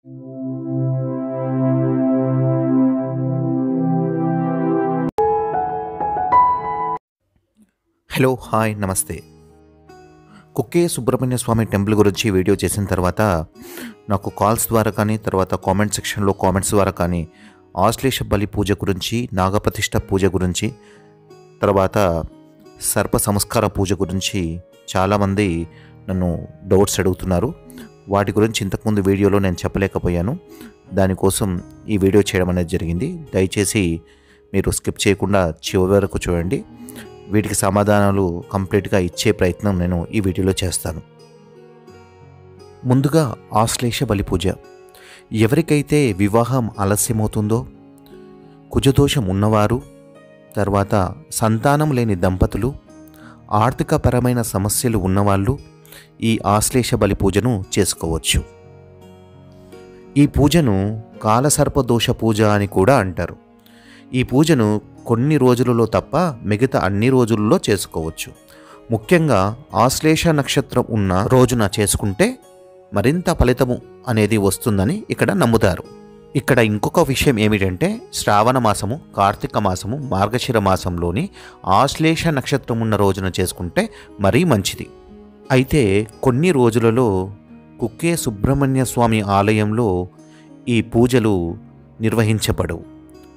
hello hi నమస్తే Kukke Subrahmanya Swami temple గురించి video చేసిన తర్వాత నాకు కాల్స్ ద్వారా కానీ తర్వాత కామెంట్ సెక్షన్లో కామెంట్స్ ద్వారా కానీ ఆశ్లేష బలి పూజ గురించి నాగప్రతిష్ఠ పూజ గురించి తర్వాత సర్ప సంస్కార పూజ గురించి చాలామంది నన్ను డౌట్స్ అడుగుతున్నారు వాటి గురించి ఇంతకుముందు వీడియోలో నేను చెప్పలేకపోయాను దానికోసం ఈ వీడియో చేయడం అనేది జరిగింది దయచేసి మీరు స్కిప్ చేయకుండా చివరి వరకు చూడండి వీటికి సమాధానాలు కంప్లీట్గా ఇచ్చే ప్రయత్నం నేను ఈ వీడియోలో చేస్తాను ముందుగా ఆశ్లేష బలి పూజ ఎవరికైతే వివాహం ఆలస్యమవుతుందో కుజదోషం ఉన్నవారు తర్వాత సంతానం లేని దంపతులు ఆర్థికపరమైన సమస్యలు ఉన్నవాళ్ళు ఈ ఆశ్లేష బలి పూజను చేసుకోవచ్చు ఈ పూజను కాలసర్పదోష పూజ అని కూడా అంటారు ఈ పూజను కొన్ని రోజులలో తప్ప మిగతా అన్ని రోజులలో చేసుకోవచ్చు ముఖ్యంగా ఆశ్లేష నక్షత్రం ఉన్న రోజున చేసుకుంటే మరింత ఫలితము అనేది వస్తుందని ఇక్కడ నమ్ముతారు ఇక్కడ ఇంకొక విషయం ఏమిటంటే శ్రావణ మాసము కార్తీక మాసము మార్గశిర మాసంలోని ఆశ్లేష నక్షత్రం ఉన్న రోజున చేసుకుంటే మరీ మంచిది అయితే కొన్ని రోజులలో కుక్కే సుబ్రహ్మణ్య స్వామి ఆలయంలో ఈ పూజలు నిర్వహించబడవు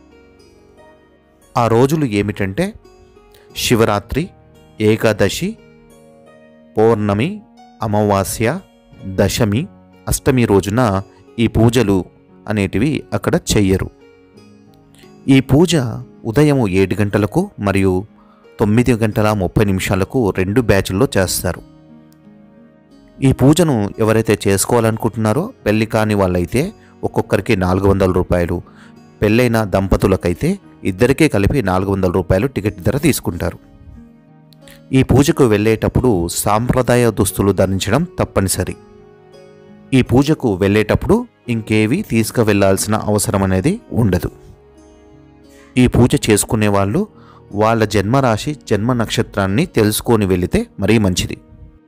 ఆ రోజులు ఏమిటంటే శివరాత్రి ఏకాదశి పౌర్ణమి అమావాస్య దశమి అష్టమి రోజున ఈ పూజలు అనేటివి అక్కడ చెయ్యరు ఈ పూజ ఉదయం ఏడు గంటలకు మరియు తొమ్మిది గంటల ముప్పై నిమిషాలకు రెండు బ్యాచ్ల్లో చేస్తారు ఈ పూజను ఎవరైతే చేసుకోవాలనుకుంటున్నారో పెళ్లి కాని వాళ్ళైతే ఒక్కొక్కరికి నాలుగు వందల రూపాయలు పెళ్ళైన దంపతులకైతే ఇద్దరికీ కలిపి నాలుగు వందల రూపాయలు టికెట్ ధర తీసుకుంటారు ఈ పూజకు వెళ్ళేటప్పుడు సాంప్రదాయ దుస్తులు ధరించడం తప్పనిసరి ఈ పూజకు వెళ్ళేటప్పుడు ఇంకేవి తీసుకువెళ్లాల్సిన అవసరం అనేది ఉండదు ఈ పూజ చేసుకునే వాళ్ళు వాళ్ళ జన్మరాశి జన్మ నక్షత్రాన్ని తెలుసుకొని వెళితే మరీ మంచిది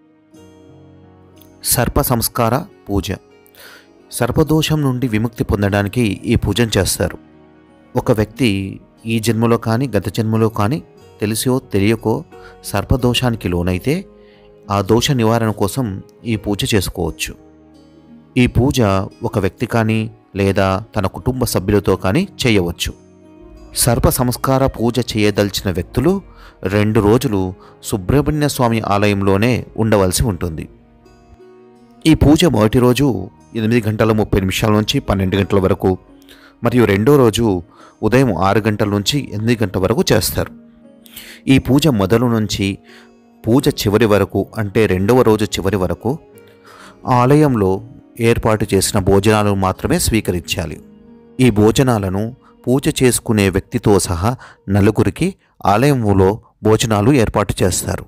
సర్ప సంస్కార పూజ సర్పదోషం నుండి విముక్తి పొందడానికి ఈ పూజను చేస్తారు ఒక వ్యక్తి ఈ జన్మలో కానీ గత జన్మలో కానీ తెలిసో తెలియకో సర్పదోషానికి లోనైతే ఆ దోష నివారణ కోసం ఈ పూజ చేసుకోవచ్చు ఈ పూజ ఒక వ్యక్తి కానీ లేదా తన కుటుంబ సభ్యులతో కానీ చేయవచ్చు సర్ప సంస్కార పూజ చేయదలిచిన వ్యక్తులు రెండు రోజులు సుబ్రహ్మణ్య స్వామి ఆలయంలోనే ఉండవలసి ఉంటుంది ఈ పూజ మొదటి రోజు ఎనిమిది గంటల ముప్పై నిమిషాల నుంచి పన్నెండు గంటల వరకు మరియు రెండో రోజు ఉదయం ఆరు గంటల నుంచి ఎనిమిది గంటల వరకు చేస్తారు ఈ పూజ మొదలు నుంచి పూజ చివరి వరకు అంటే రెండవ రోజు చివరి వరకు ఆలయంలో ఏర్పాటు చేసిన భోజనాలను మాత్రమే స్వీకరించాలి ఈ భోజనాలను పూజ చేసుకునే వ్యక్తితో సహా నలుగురికి ఆలయంలో భోజనాలు ఏర్పాటు చేస్తారు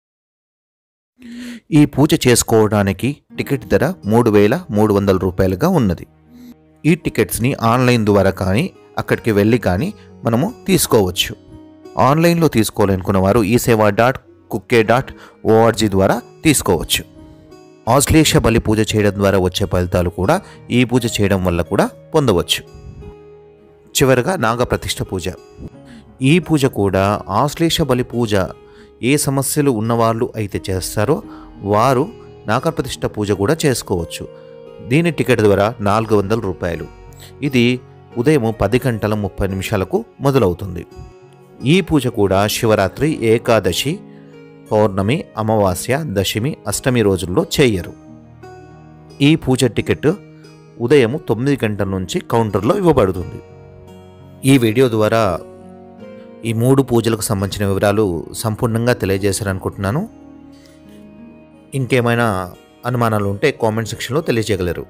ఈ పూజ చేసుకోవడానికి టికెట్ ధర మూడు వేల మూడు వందల రూపాయలుగా ఉన్నది ఈ టికెట్స్ని ఆన్లైన్ ద్వారా కానీ అక్కడికి వెళ్ళి కానీ మనము తీసుకోవచ్చు ఆన్లైన్లో తీసుకోవాలనుకున్న వారు ఈ సేవా డాట్ కుక్కే డాట్ ఓఆర్జీ ద్వారా తీసుకోవచ్చు ఆశ్లేష బలి పూజ చేయడం ద్వారా వచ్చే ఫలితాలు కూడా ఈ పూజ చేయడం వల్ల కూడా పొందవచ్చు చివరగా నాగప్రతిష్ఠ పూజ ఈ పూజ కూడా ఆశ్లేష బలి పూజ ఏ సమస్యలు ఉన్నవాళ్ళు అయితే చేస్తారో వారు నాగప్రతిష్ఠ పూజ కూడా చేసుకోవచ్చు దీని టికెట్ ద్వారా నాలుగు వందల రూపాయలు ఇది ఉదయం పది గంటల ముప్పై నిమిషాలకు మొదలవుతుంది ఈ పూజ కూడా శివరాత్రి ఏకాదశి పౌర్ణమి అమావాస్య దశమి అష్టమి రోజుల్లో చేయరు ఈ పూజ టికెట్ ఉదయం తొమ్మిది గంటల నుంచి కౌంటర్లో ఇవ్వబడుతుంది ఈ వీడియో ద్వారా ఈ మూడు పూజలకు సంబంధించిన వివరాలు సంపూర్ణంగా తెలియజేశారనుకుంటున్నాను ఇంకేమైనా అనుమానాలు ఉంటే కామెంట్ సెక్షన్లో తెలియజేయగలరు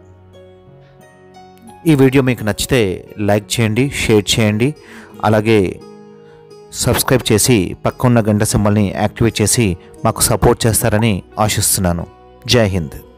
ఈ వీడియో మీకు నచ్చితే లైక్ చేయండి షేర్ చేయండి అలాగే సబ్స్క్రైబ్ చేసి పక్కన్న గంట సింబల్ని యాక్టివేట్ చేసి మాకు సపోర్ట్ చేస్తారని ఆశిస్తున్నాను జై హింద్